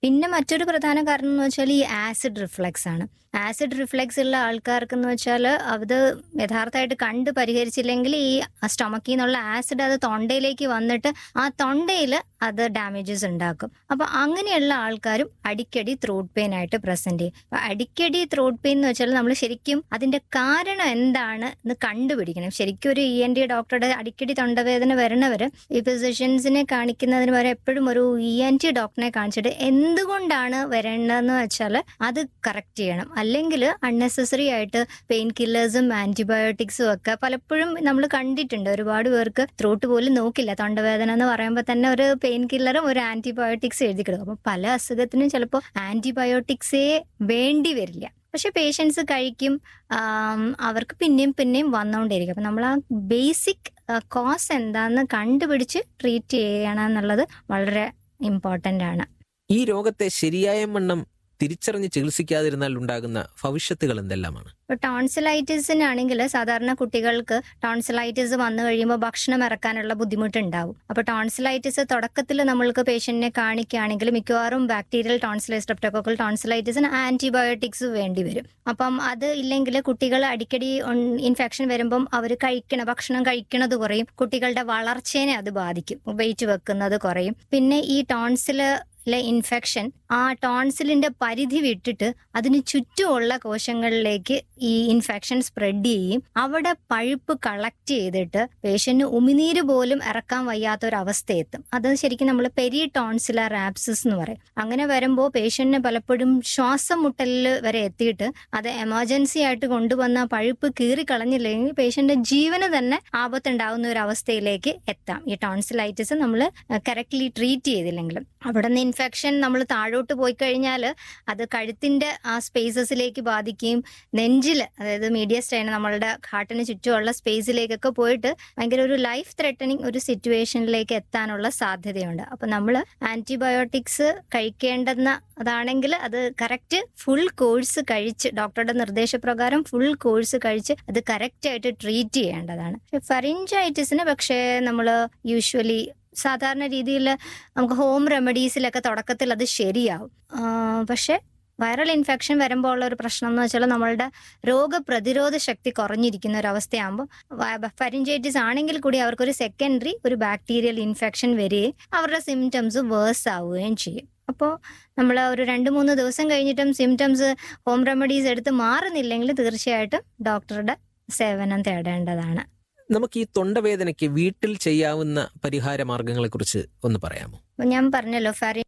പിന്നെ മറ്റൊരു പ്രധാന കാരണം എന്ന് വെച്ചാൽ ഈ ആസിഡ് റിഫ്ലക്സ് ആണ് ആസിഡ് റിഫ്ലക്സ് ഉള്ള ആൾക്കാർക്ക് എന്ന് വെച്ചാൽ അത് യഥാർത്ഥമായിട്ട് കണ്ട് പരിഹരിച്ചില്ലെങ്കിൽ ഈ സ്റ്റൊമക്കിൽ നിന്നുള്ള ആസിഡ് അത് തൊണ്ടയിലേക്ക് വന്നിട്ട് ആ തൊണ്ടയിൽ അത് ഡാമേജസ് ഉണ്ടാക്കും അപ്പൊ അങ്ങനെയുള്ള ആൾക്കാരും അടിക്കടി ത്രോട്ട് പെയിൻ ആയിട്ട് പ്രസന്റ് ചെയ്യും അപ്പൊ അടിക്കടി ത്രോട്ട് പെയിൻ എന്ന് വെച്ചാൽ നമ്മൾ ശരിക്കും അതിന്റെ കാരണം എന്താണ് എന്ന് കണ്ടുപിടിക്കണം ശരിക്കും ഒരു ഇ എൻ ഡി ഡോക്ടറുടെ അടിക്കടി തൊണ്ടവേദന വരണവര് ഈ ഫിസിഷ്യൻസിനെ കാണിക്കുന്നതിന് വരെ എപ്പോഴും ഒരു ഇ എൻ ടി ഡോക്ടറിനെ കാണിച്ചിട്ട് എന്തുകൊണ്ടാണ് വരേണ്ടതെന്ന് വെച്ചാൽ അത് കറക്റ്റ് ചെയ്യണം അല്ലെങ്കിൽ അൺനെസസറി ആയിട്ട് പെയിൻ കില്ലേഴ്സും ആന്റിബയോട്ടിക്സും ഒക്കെ പലപ്പോഴും നമ്മൾ കണ്ടിട്ടുണ്ട് ഒരുപാട് പേർക്ക് ത്രോട്ട് പോലും നോക്കില്ല തൊണ്ടവേദന എന്ന് പറയുമ്പോൾ തന്നെ ഒരു പെയിൻ കില്ലറും ഒരു ആന്റിബയോട്ടിക്സ് എഴുതി കിടക്കും അപ്പൊ പല അസുഖത്തിനും ചിലപ്പോൾ ആന്റിബയോട്ടിക്സേ വേണ്ടി വരില്ല പക്ഷെ പേഷ്യൻസ് കഴിക്കും ആം, അവർക്ക് പിന്നെയും പിന്നെയും വന്നുകൊണ്ടിരിക്കും അപ്പൊ നമ്മൾ ആ ബേസിക് കോസ് എന്താന്ന് കണ്ടുപിടിച്ച് ട്രീറ്റ് ചെയ്യണം എന്നുള്ളത് വളരെ ഇമ്പോർട്ടന്റ് ആണ് ഈ രോഗത്തെ ശരിയായ വണ്ണം തിരിച്ചറിഞ്ഞ് ചികിത്സിക്കാതിരുന്നാൽ ഉണ്ടാകുന്ന ഭവിഷ്യത്തുകൾ എന്തെല്ലാമാണ് ഇപ്പൊ ടോൺസിലൈറ്റിസിനാണെങ്കിൽ സാധാരണ കുട്ടികൾക്ക് ടോൺസിലൈറ്റിസ് വന്നു കഴിയുമ്പോൾ ഭക്ഷണം ഇറക്കാനുള്ള ബുദ്ധിമുട്ടുണ്ടാവും അപ്പൊ ടോൺസിലൈറ്റിസ് തുടക്കത്തിൽ നമ്മൾക്ക് പേഷ്യന്റിനെ കാണിക്കുകയാണെങ്കിൽ മിക്കവാറും ബാക്ടീരിയൽ ടോൺസിലൈസ് സ്ട്രെപ്റ്റോക്കോക്കൽ ടോൺസിലൈറ്റിസിന് ആന്റിബയോട്ടിക്സ് വേണ്ടി വരും അപ്പം അത് ഇല്ലെങ്കിൽ കുട്ടികൾ അടിക്കടി ഇൻഫെക്ഷൻ വരുമ്പം അവർ കഴിക്കണ ഭക്ഷണം കഴിക്കണത് കുറയും കുട്ടികളുടെ വളർച്ചേനെ അത് ബാധിക്കും വെയിറ്റ് വെക്കുന്നത് കുറയും പിന്നെ ഈ ടോൺസില് ലെ ഇൻഫെക്ഷൻ ആ ടോൺസിലിന്റെ പരിധി വിട്ടിട്ട് അതിന് ചുറ്റുമുള്ള കോശങ്ങളിലേക്ക് ഈ ഇൻഫെക്ഷൻ സ്പ്രെഡ് ചെയ്യും അവിടെ പഴുപ്പ് കളക്ട് ചെയ്തിട്ട് പേഷ്യന്റിന് ഉമിനീര് പോലും ഇറക്കാൻ വയ്യാത്ത ഒരു അവസ്ഥ എത്തും അത് ശരിക്കും നമ്മൾ പെരി ടോൺസിലർ ആപ്സിസ് എന്ന് പറയും അങ്ങനെ വരുമ്പോൾ പേഷ്യന്റിന് പലപ്പോഴും ശ്വാസം മുട്ടലിൽ വരെ എത്തിയിട്ട് അത് എമർജൻസി ആയിട്ട് കൊണ്ടുവന്ന പഴുപ്പ് കീറി കളഞ്ഞില്ലെങ്കിൽ പേഷ്യന്റിന്റെ ജീവന് തന്നെ ആപത്തുണ്ടാവുന്ന ഒരു അവസ്ഥയിലേക്ക് എത്താം ഈ ടോൺസിലൈറ്റിസ് നമ്മൾ കറക്റ്റ്ലി ട്രീറ്റ് ചെയ്തില്ലെങ്കിലും അവിടെ നിന്ന് ഇൻഫെക്ഷൻ നമ്മൾ താഴോട്ട് പോയി കഴിഞ്ഞാൽ അത് കഴുത്തിന്റെ ആ സ്പേസസിലേക്ക് ബാധിക്കുകയും നെഞ്ചിൽ അതായത് മീഡിയ സ്റ്റൈൻ നമ്മളുടെ ഹാർട്ടിന് ചുറ്റുമുള്ള സ്പേസിലേക്കൊക്കെ പോയിട്ട് ഭയങ്കര ഒരു ലൈഫ് ത്രെട്ടനിങ് ഒരു സിറ്റുവേഷനിലേക്ക് എത്താനുള്ള സാധ്യതയുണ്ട് അപ്പൊ നമ്മൾ ആന്റിബയോട്ടിക്സ് കഴിക്കേണ്ടെന്ന അതാണെങ്കിൽ അത് കറക്റ്റ് ഫുൾ കോഴ്സ് കഴിച്ച് ഡോക്ടറുടെ നിർദ്ദേശപ്രകാരം ഫുൾ കോഴ്സ് കഴിച്ച് അത് കറക്റ്റ് ആയിട്ട് ട്രീറ്റ് ചെയ്യേണ്ടതാണ് ഫറിഞ്ചൈറ്റിസിന് പക്ഷേ നമ്മൾ യൂഷ്വലി സാധാരണ രീതിയിൽ നമുക്ക് ഹോം റെമഡീസിലൊക്കെ തുടക്കത്തിൽ അത് ശരിയാവും ആ, പക്ഷെ വൈറൽ ഇൻഫെക്ഷൻ വരുമ്പോൾ ഉള്ള ഒരു പ്രശ്നം എന്ന് വെച്ചാൽ നമ്മളുടെ രോഗപ്രതിരോധ ശക്തി കുറഞ്ഞിരിക്കുന്ന ഒരു അവസ്ഥയാകുമ്പോൾ ഫരിഞ്ചൈറ്റിസ് ആണെങ്കിൽ കൂടി അവർക്കൊരു സെക്കൻഡറി ഒരു ബാക്ടീരിയൽ ഇൻഫെക്ഷൻ വരികയും അവരുടെ സിംറ്റംസ് വേഴ്സ് ആവുകയും ചെയ്യും അപ്പോൾ നമ്മൾ ഒരു രണ്ട് മൂന്ന് ദിവസം കഴിഞ്ഞിട്ടും സിംറ്റംസ് ഹോം റെമഡീസ് എടുത്ത് മാറുന്നില്ലെങ്കിൽ തീർച്ചയായിട്ടും ഡോക്ടറുടെ സേവനം തേടേണ്ടതാണ് നമുക്ക് ഈ തൊണ്ടവേദനയ്ക്ക് വീട്ടിൽ ചെയ്യാവുന്ന പരിഹാര മാർഗങ്ങളെക്കുറിച്ച് ഒന്ന് പറയാമോ അപ്പൊ ഞാൻ പറഞ്ഞല്ലോ ഫാരി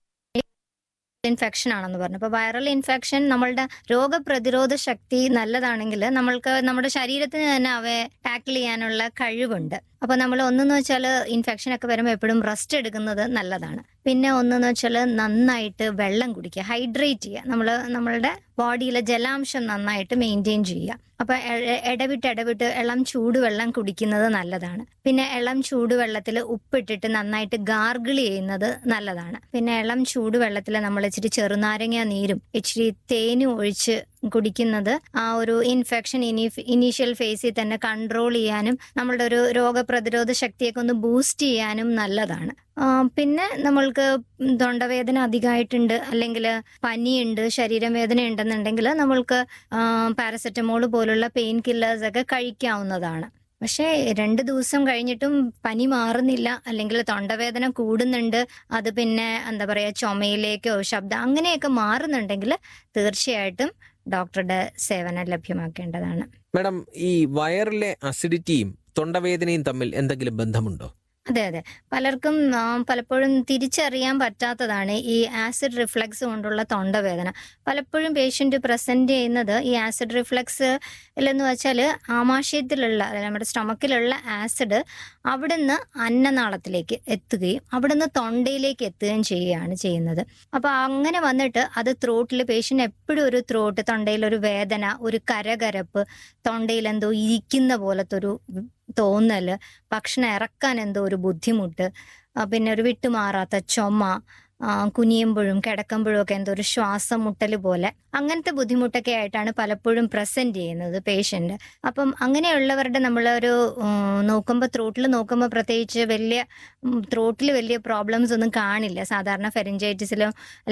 ഇൻഫെക്ഷൻ ആണെന്ന് പറഞ്ഞു അപ്പൊ വൈറൽ ഇൻഫെക്ഷൻ നമ്മളുടെ രോഗപ്രതിരോധ ശക്തി നല്ലതാണെങ്കിൽ നമ്മൾക്ക് നമ്മുടെ ശരീരത്തിന് തന്നെ അവയെ ടാക്കിൾ ചെയ്യാനുള്ള കഴിവുണ്ട് അപ്പൊ നമ്മൾ ഒന്നെന്ന് വെച്ചാൽ ഇൻഫെക്ഷൻ ഒക്കെ വരുമ്പോൾ എപ്പോഴും റെസ്റ്റ് എടുക്കുന്നത് നല്ലതാണ് പിന്നെ ഒന്നെന്ന് വെച്ചാൽ നന്നായിട്ട് വെള്ളം കുടിക്കുക ഹൈഡ്രേറ്റ് ചെയ്യുക നമ്മൾ നമ്മളുടെ ബോഡിയിലെ ജലാംശം നന്നായിട്ട് മെയിൻറ്റെയിൻ ചെയ്യുക അപ്പൊ എ- ഇടവിട്ട് ഇടവിട്ട് ഇളം ചൂടുവെള്ളം കുടിക്കുന്നത് നല്ലതാണ് പിന്നെ ഇളം ചൂടുവെള്ളത്തിൽ ഉപ്പിട്ടിട്ട് നന്നായിട്ട് ഗാർഗിൾ ചെയ്യുന്നത് നല്ലതാണ് പിന്നെ ഇളം ചൂടുവെള്ളത്തിൽ നമ്മൾ ഇച്ചിരി ചെറുനാരങ്ങ നീരും ഇച്ചിരി തേനും ഒഴിച്ച് കുടിക്കുന്നത് ആ ഒരു ഇൻഫെക്ഷൻ ഇനി ഇനീഷ്യൽ ഫേസിൽ തന്നെ കൺട്രോൾ ചെയ്യാനും നമ്മളുടെ ഒരു രോഗപ്രതിരോധ ശക്തിയൊക്കെ ഒന്ന് ബൂസ്റ്റ് ചെയ്യാനും നല്ലതാണ് ആ, പിന്നെ നമ്മൾക്ക് തൊണ്ടവേദന അധികമായിട്ടുണ്ട് അല്ലെങ്കിൽ പനിയുണ്ട് ശരീരം വേദന ഉണ്ടെന്നുണ്ടെങ്കിൽ നമ്മൾക്ക് പാരസെറ്റമോൾ പോലുള്ള പെയിൻ കില്ലേഴ്സ് ഒക്കെ കഴിക്കാവുന്നതാണ് പക്ഷേ രണ്ട് ദിവസം കഴിഞ്ഞിട്ടും പനി മാറുന്നില്ല അല്ലെങ്കിൽ തൊണ്ടവേദന കൂടുന്നുണ്ട് അത് പിന്നെ എന്താ പറയാ ചുമയിലേക്കോ ശബ്ദം അങ്ങനെയൊക്കെ മാറുന്നുണ്ടെങ്കിൽ തീർച്ചയായിട്ടും ഡോക്ടറുടെ സേവനം ലഭ്യമാക്കേണ്ടതാണ് മാഡം ഈ വയറിലെ അസിഡിറ്റിയും തൊണ്ടവേദനയും തമ്മിൽ എന്തെങ്കിലും ബന്ധമുണ്ടോ അതെ അതെ പലർക്കും ആ, പലപ്പോഴും തിരിച്ചറിയാൻ പറ്റാത്തതാണ് ഈ ആസിഡ് റിഫ്ലക്സ് കൊണ്ടുള്ള തൊണ്ടവേദന പലപ്പോഴും പേഷ്യന്റ് പ്രസന്റ് ചെയ്യുന്നത് ഈ ആസിഡ് റിഫ്ലക്സ് എന്ന് വെച്ചാൽ ആമാശയത്തിലുള്ള അതായത് നമ്മുടെ സ്റ്റൊമക്കിലുള്ള ആസിഡ് അവിടുന്ന് അന്നനാളത്തിലേക്ക് എത്തുകയും അവിടുന്ന് തൊണ്ടയിലേക്ക് എത്തുകയും ചെയ്യുകയാണ് ചെയ്യുന്നത് അപ്പൊ അങ്ങനെ വന്നിട്ട് അത് ത്രോട്ടിൽ പേഷ്യന്റ് എപ്പോഴും ഒരു ത്രോട്ട് തൊണ്ടയിൽ ഒരു വേദന ഒരു കരകരപ്പ് തൊണ്ടയിൽ എന്തോ ഇരിക്കുന്ന പോലത്തെ ഒരു തോന്നല് ഭക്ഷണം ഇറക്കാൻ എന്തോ ഒരു ബുദ്ധിമുട്ട് ആ, പിന്നെ ഒരു വിട്ടുമാറാത്ത ചുമ ആ, കുനിയുമ്പോഴും കിടക്കുമ്പോഴും ഒക്കെ എന്തോ ഒരു ശ്വാസം മുട്ടൽ പോലെ അങ്ങനത്തെ ബുദ്ധിമുട്ടൊക്കെ ആയിട്ടാണ് പലപ്പോഴും പ്രസന്റ് ചെയ്യുന്നത് പേഷ്യന്റ് അപ്പം അങ്ങനെയുള്ളവരുടെ നമ്മളൊരു നോക്കുമ്പോൾ ത്രോട്ടിൽ നോക്കുമ്പോൾ പ്രത്യേകിച്ച് വലിയ ത്രോട്ടിൽ വലിയ പ്രോബ്ലംസ് ഒന്നും കാണില്ല സാധാരണ ഫെറിഞ്ചൈറ്റിസിലും